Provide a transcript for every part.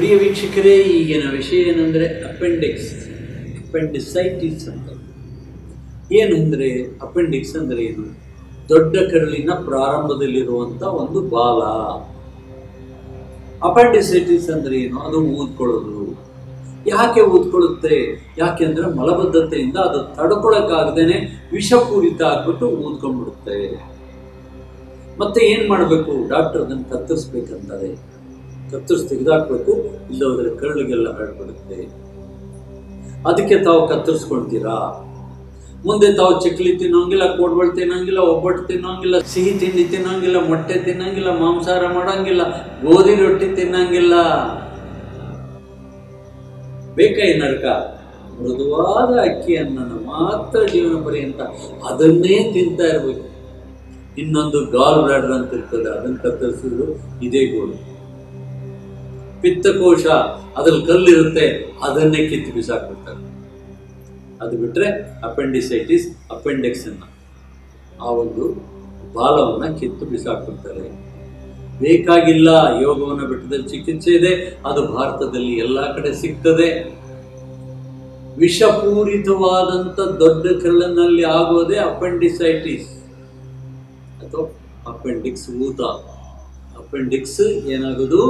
ಪ್ರಿಯ ವೀಕ್ಷಕರೇ ಈಗಿನ ವಿಷಯ ಏನಂದರೆ ಅಪೆಂಡಿಕ್ಸ್ ಅಪೆಂಡಿಸೈಟಿಸ್ ಅಂತ ಏನಂದರೆ ಅಪೆಂಡಿಕ್ಸ್ ಅಂದರೆ ಏನು ದೊಡ್ಡ ಕರುಳಿನ ಪ್ರಾರಂಭದಲ್ಲಿರುವಂಥ ಒಂದು ಬಾಲ ಅಪೆಂಡಿಸೈಟಿಸ್ ಅಂದರೆ ಏನು ಅದು ಊದ್ಕೊಳ್ಳೋದು ಯಾಕೆ ಊದ್ಕೊಳ್ಳುತ್ತೆ ಯಾಕೆಂದ್ರೆ ಮಲಬದ್ಧತೆಯಿಂದ ಅದು ತಡ್ಕೊಳಕ್ಕಾಗದೇನೆ ವಿಷಪೂರಿತ ಆಗ್ಬಿಟ್ಟು ಊದ್ಕೊಂಡ್ಬಿಡುತ್ತೆ ಮತ್ತೆ ಏನ್ ಮಾಡಬೇಕು ಡಾಕ್ಟರ್ ಅದನ್ನು ಕತ್ತರಿಸ್ಬೇಕಂತಾರೆ ಕತ್ತರಿಸಿ ತೆಗೆದಾಕ್ಬೇಕು ಇಲ್ಲೋದ್ರೆ ಕರುಳಿಗೆಲ್ಲ ಹರಡ್ಬಿಡುತ್ತೆ ಅದಕ್ಕೆ ತಾವು ಕತ್ತರಿಸ್ಕೊಳ್ತೀರಾ ಮುಂದೆ ತಾವು ಚಕ್ಲಿ ತಿನ್ನೋಂಗಿಲ್ಲ ಕೋಡ್ಬಳ್ ತಿನ್ನೋಂಗಿಲ್ಲ ಒಬ್ಬಟ್ಟು ತಿನ್ನೋಂಗಿಲ್ಲ ಸಿಹಿ ತಿಂಡಿ ತಿನ್ನೋಂಗಿಲ್ಲ ಮೊಟ್ಟೆ ತಿನ್ನೋಂಗಿಲ್ಲ ಮಾಂಸಾಹಾರ ಮಾಡೋಂಗಿಲ್ಲ ಗೋಧಿ ರೊಟ್ಟಿ ತಿನ್ನೋಂಗಿಲ್ಲ ಬೇಕಾ ಈ ನರಕ ಮೃದುವಾದ ಅಕ್ಕಿಯನ್ನು ಮಾತ್ರ ಜೀವನ ಪರ್ಯಂತ ಅದನ್ನೇ ತಿಂತಾ ಇರಬೇಕು ಇನ್ನೊಂದು ಗಾಲ್ ಬ್ಲಾಡರ್ ಅಂತ ಇರ್ತದೆ ಅದನ್ನು ಕತ್ತರಿಸಿದ್ರು ಇದೇ ಗೋಳು ಪಿತ್ತಕೋಶ ಅದ್ರಲ್ಲಿ ಕಲ್ಲಿರುತ್ತೆ ಅದನ್ನೇ ಕಿತ್ತು ಬಿಸಾಕ್ಬಿಡ್ತಾರೆ ಅದು ಬಿಟ್ರೆ ಅಪೆಂಡಿಸೈಟಿಸ್ ಅಪೆಂಡಿಕ್ಸ್ ಅನ್ನ ಆ ಒಂದು ಬಾಲವನ್ನ ಕಿತ್ತು ಬಿಸಾಕ್ಬಿಡ್ತಾರೆ ಬೇಕಾಗಿಲ್ಲ ಯೋಗವನ್ನ ಬೆಟ್ಟದಲ್ಲಿ ಚಿಕಿತ್ಸೆ ಇದೆ ಅದು ಭಾರತದಲ್ಲಿ ಎಲ್ಲ ಕಡೆ ಸಿಗ್ತದೆ ವಿಷಪೂರಿತವಾದಂಥ ದೊಡ್ಡ ಕರಳಿನಲ್ಲಿ ಆಗೋದೇ ಅಪೆಂಡಿಸೈಟಿಸ್ ಅಥವಾ ಅಪೆಂಡಿಕ್ಸ್ ಊತ ಅಪೆಂಡಿಕ್ಸ್ ಏನಾಗೋದು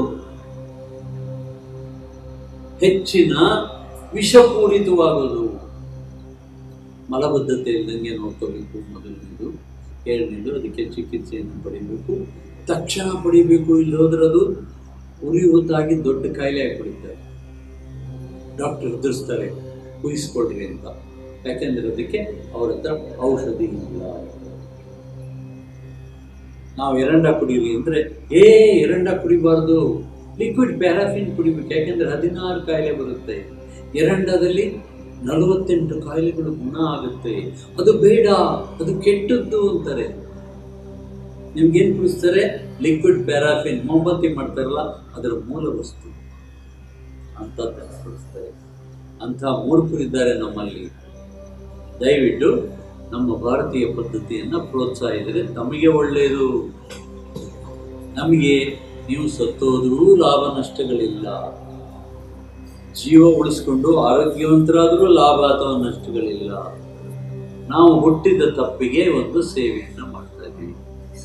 ಹೆಚ್ಚಿನ ವಿಷಪೂರಿತವಾಗೋದು ಮಲಬದ್ಧತೆ ಇಲ್ದಂಗೆ ನೋಡ್ಕೋಬೇಕು ಮೊದಲನೇದು ಎರಡನೇದು ಅದಕ್ಕೆ ಚಿಕಿತ್ಸೆಯನ್ನು ಪಡಿಬೇಕು ತಕ್ಷಣ ಪಡಿಬೇಕು ಇಲ್ಲೋದ್ರೆ ಅದು ಉರಿ ಹೊತ್ತಾಗಿ ದೊಡ್ಡ ಕಾಯಿಲೆ ಆಗಿಬಿಡುತ್ತೆ ಡಾಕ್ಟರ್ ಎದುರಿಸ್ತಾರೆ ಉಯಿಸ್ಕೊಡ್ರಿ ಅಂತ ಯಾಕೆಂದ್ರೆ ಅದಕ್ಕೆ ಅವ್ರ ಹತ್ರ ಔಷಧಿ ಇಲ್ಲ ನಾವು ಎರಂಡ ಕುಡೀರಿ ಅಂದರೆ ಏ ಎರಂಡ ಕುಡಿಬಾರ್ದು ಲಿಕ್ವಿಡ್ ಪ್ಯಾರಾಫಿನ್ ಕುಡಿಬೇಕು ಯಾಕೆಂದ್ರೆ ಹದಿನಾರು ಕಾಯಿಲೆ ಬರುತ್ತೆ ಎರಂಡದಲ್ಲಿ ನಲವತ್ತೆಂಟು ಕಾಯಿಲೆಗಳು ಗುಣ ಆಗುತ್ತೆ ಅದು ಬೇಡ ಅದು ಕೆಟ್ಟದ್ದು ಅಂತಾರೆ ನಿಮ್ಗೇನು ಕುಡಿಸ್ತಾರೆ ಲಿಕ್ವಿಡ್ ಪ್ಯಾರಾಫಿನ್ ಮೊಂಬತ್ತಿ ಮಾಡ್ತಾರಲ್ಲ ಅದರ ಮೂಲ ವಸ್ತು ಅಂತ ಕುಡಿಸ್ತಾರೆ ಅಂಥ ಮೂರ್ಖರಿದ್ದಾರೆ ನಮ್ಮಲ್ಲಿ ದಯವಿಟ್ಟು ನಮ್ಮ ಭಾರತೀಯ ಪದ್ಧತಿಯನ್ನು ಪ್ರೋತ್ಸಾಹಿಸಿದರೆ ತಮಗೆ ಒಳ್ಳೆಯದು ನಮಗೆ ನೀವು ಸತ್ತೋದ್ರೂ ಲಾಭ ನಷ್ಟಗಳಿಲ್ಲ ಜೀವ ಉಳಿಸ್ಕೊಂಡು ಆರೋಗ್ಯವಂತರಾದರೂ ಲಾಭ ಅಥವಾ ನಷ್ಟಗಳಿಲ್ಲ ನಾವು ಹುಟ್ಟಿದ ತಪ್ಪಿಗೆ ಒಂದು ಸೇವೆಯನ್ನು ಮಾಡ್ತಾ ಇದ್ದೀವಿ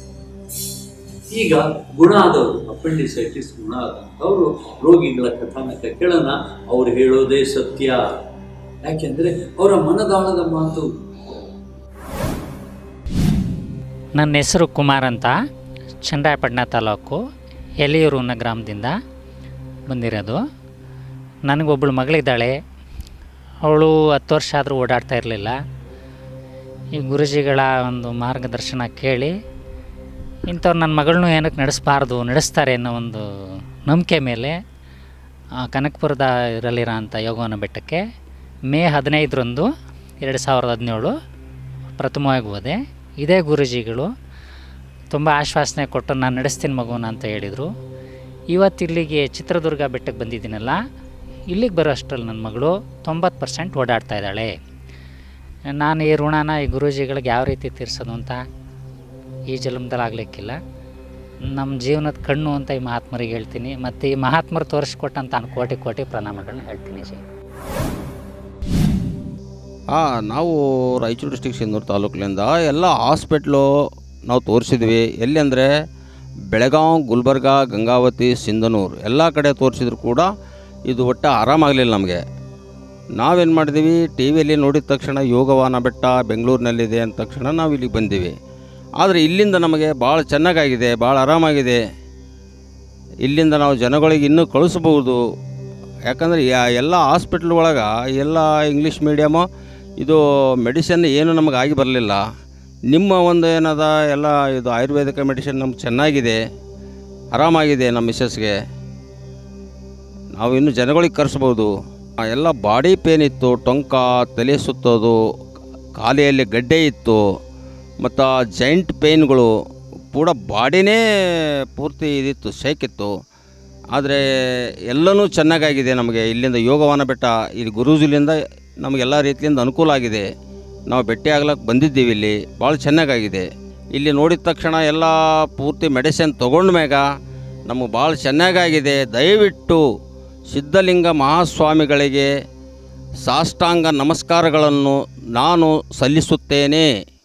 ಈಗ ಗುಣ ಆದವರು ಅಪೆಂಡಿಸೈಟಿಸ್ ಗುಣ ಆದಂಥವರು ರೋಗಿಗಳ ಕಥಾನಕ ಕೇಳೋಣ ಅವ್ರು ಹೇಳೋದೇ ಸತ್ಯ ಯಾಕೆಂದ್ರೆ ಅವರ ಮನದಾಳದ ಮಾತು ನನ್ನ ಹೆಸರು ಕುಮಾರ್ ಅಂತ ಚನ್ನರಾಯಪಟ್ಟಣ ತಾಲೂಕು ಎಲಿಯೂರು ಅನ್ನೋ ಗ್ರಾಮದಿಂದ ಬಂದಿರೋದು ನನಗೊಬ್ಬಳು ಮಗಳಿದ್ದಾಳೆ ಅವಳು ಹತ್ತು ವರ್ಷ ಆದರೂ ಓಡಾಡ್ತಾ ಇರಲಿಲ್ಲ ಈ ಗುರುಜಿಗಳ ಒಂದು ಮಾರ್ಗದರ್ಶನ ಕೇಳಿ ಇಂಥವ್ರು ನನ್ನ ಮಗಳನ್ನೂ ಏನಕ್ಕೆ ನಡೆಸಬಾರ್ದು ನಡೆಸ್ತಾರೆ ಅನ್ನೋ ಒಂದು ನಂಬಿಕೆ ಮೇಲೆ ಆ, ಕನಕಪುರದ ಇರಲಿರೋ ಅಂಥ ಯೋಗವನ ಬೆಟ್ಟಕ್ಕೆ ಮೇ ಹದಿನೈದರಂದು ಎರಡು ಸಾವಿರದ ಹದಿನೇಳು ಪ್ರಥಮವಾಗಿ ಹೋದೆ ಇದೇ ಗುರುಜಿಗಳು ತುಂಬ ಆಶ್ವಾಸನೆ ಕೊಟ್ಟು ನಾನು ನಡೆಸ್ತೀನಿ ಮಗುನ ಅಂತ ಹೇಳಿದರು ಇವತ್ತು ಇಲ್ಲಿಗೆ ಚಿತ್ರದುರ್ಗ ಬೆಟ್ಟಕ್ಕೆ ಬಂದಿದ್ದೀನಲ್ಲ ಇಲ್ಲಿಗೆ ಬರೋ ಅಷ್ಟರಲ್ಲಿ ನನ್ನ ಮಗಳು ತೊಂಬತ್ತು ಪರ್ಸೆಂಟ್ ಓಡಾಡ್ತಾ ಇದ್ದಾಳೆ ನಾನು ಈ ಋಣನ ಈ ಗುರೂಜಿಗಳಿಗೆ ಯಾವ ರೀತಿ ತೀರ್ಸೋದು ಅಂತ ಈ ಜನ್ಮದಲ್ಲಿ ಆಗಲಿಕ್ಕಿಲ್ಲ ನಮ್ಮ ಜೀವನದ ಕಣ್ಣು ಅಂತ ಈ ಮಹಾತ್ಮರಿಗೆ ಹೇಳ್ತೀನಿ ಮತ್ತು ಈ ಮಹಾತ್ಮರು ತೋರಿಸ್ಕೊಟ್ಟಂತ ನಾನು ಕೋಟಿ ಕೋಟಿ ಪ್ರಣಾಮಗಳನ್ನ ಹೇಳ್ತೀನಿ ಜಿ ಹಾಂ ನಾವು ರಾಯಚೂರು ಡಿಸ್ಟಿಕ್ ಸಿಂಧೂರು ತಾಲೂಕಿನಿಂದ ಎಲ್ಲ ಹಾಸ್ಪಿಟ್ಲು ನಾವು ತೋರಿಸಿದ್ವಿ ಎಲ್ಲಿ ಅಂದರೆ ಬೆಳಗಾವ್ ಗುಲ್ಬರ್ಗ ಗಂಗಾವತಿ ಸಿಂಧನೂರು ಎಲ್ಲ ಕಡೆ ತೋರಿಸಿದ್ರು ಕೂಡ ಇದು ಒಟ್ಟು ಆರಾಮಾಗಲಿಲ್ಲ ನಮಗೆ ನಾವೇನು ಮಾಡಿದ್ವಿ ಟಿ ವಿಯಲ್ಲಿ ನೋಡಿದ ತಕ್ಷಣ ಯೋಗವಾನ ಬೆಟ್ಟ ಬೆಂಗಳೂರಿನಲ್ಲಿದೆ ಅಂದ ತಕ್ಷಣ ನಾವು ಇಲ್ಲಿಗೆ ಬಂದೀವಿ ಆದರೆ ಇಲ್ಲಿಂದ ನಮಗೆ ಭಾಳ ಚೆನ್ನಾಗಾಗಿದೆ ಭಾಳ ಆರಾಮಾಗಿದೆ ಇಲ್ಲಿಂದ ನಾವು ಜನಗಳಿಗೆ ಇನ್ನೂ ಕಳಿಸ್ಬೋದು ಯಾಕಂದರೆ ಎಲ್ಲ ಹಾಸ್ಪಿಟ್ಲ್ ಒಳಗೆ ಎಲ್ಲ ಇಂಗ್ಲೀಷ್ ಮೀಡಿಯಮು ಇದು ಮೆಡಿಸಿನ್ ಏನು ನಮಗೆ ಆಗಿ ಬರಲಿಲ್ಲ ನಿಮ್ಮ ಒಂದು ಏನದ ಎಲ್ಲ ಇದು ಆಯುರ್ವೇದಿಕ ಮೆಡಿಸಿನ್ ನಮ್ಗೆ ಚೆನ್ನಾಗಿದೆ ಆರಾಮಾಗಿದೆ ನಮ್ಮ ಮಿಸ್ಸಸ್ಗೆ ನಾವು ಇನ್ನು ಜನಗಳಿಗೆ ಕರೆಸ್ಬೋದು ಆ, ಎಲ್ಲ ಬಾಡಿ ಪೇನ್ ಇತ್ತು ಟೊಂಕ ತಲೆ ಸುತ್ತೋದು ಕಾಲಿಯಲ್ಲಿ ಗಡ್ಡೆ ಇತ್ತು ಮತ್ತು ಜೈಂಟ್ ಪೇಯ್ನ್ಗಳು ಪೂರ ಬಾಡಿನೇ ಪೂರ್ತಿ ಇದಿತ್ತು ಶೇಕಿತ್ತು ಆದರೆ ಎಲ್ಲನೂ ಚೆನ್ನಾಗಾಗಿದೆ ನಮಗೆ ಇಲ್ಲಿಂದ ಯೋಗವಾನ ಬೆಟ್ಟ ಇಲ್ಲಿ ಗುರೂಜಿಲಿಂದ ನಮಗೆಲ್ಲ ರೀತಿಯಿಂದ ಅನುಕೂಲ ಆಗಿದೆ ನಾವು ಭೇಟಿ ಆಗ್ಲಕ್ಕೆ ಬಂದಿದ್ದೀವಿ ಇಲ್ಲಿ ಭಾಳ ಚೆನ್ನಾಗಾಗಿದೆ ಇಲ್ಲಿ ನೋಡಿದ ತಕ್ಷಣ ಎಲ್ಲ ಪೂರ್ತಿ ಮೆಡಿಸಿನ್ ತೊಗೊಂಡ ಮ್ಯಾಗ ನಮಗೆ ಭಾಳ ಚೆನ್ನಾಗಾಗಿದೆ ದಯವಿಟ್ಟು ಸಿದ್ಧಲಿಂಗ ಮಹಾಸ್ವಾಮಿಗಳಿಗೆ ಸಾಷ್ಟಾಂಗ ನಮಸ್ಕಾರಗಳನ್ನು ನಾನು ಸಲ್ಲಿಸುತ್ತೇನೆ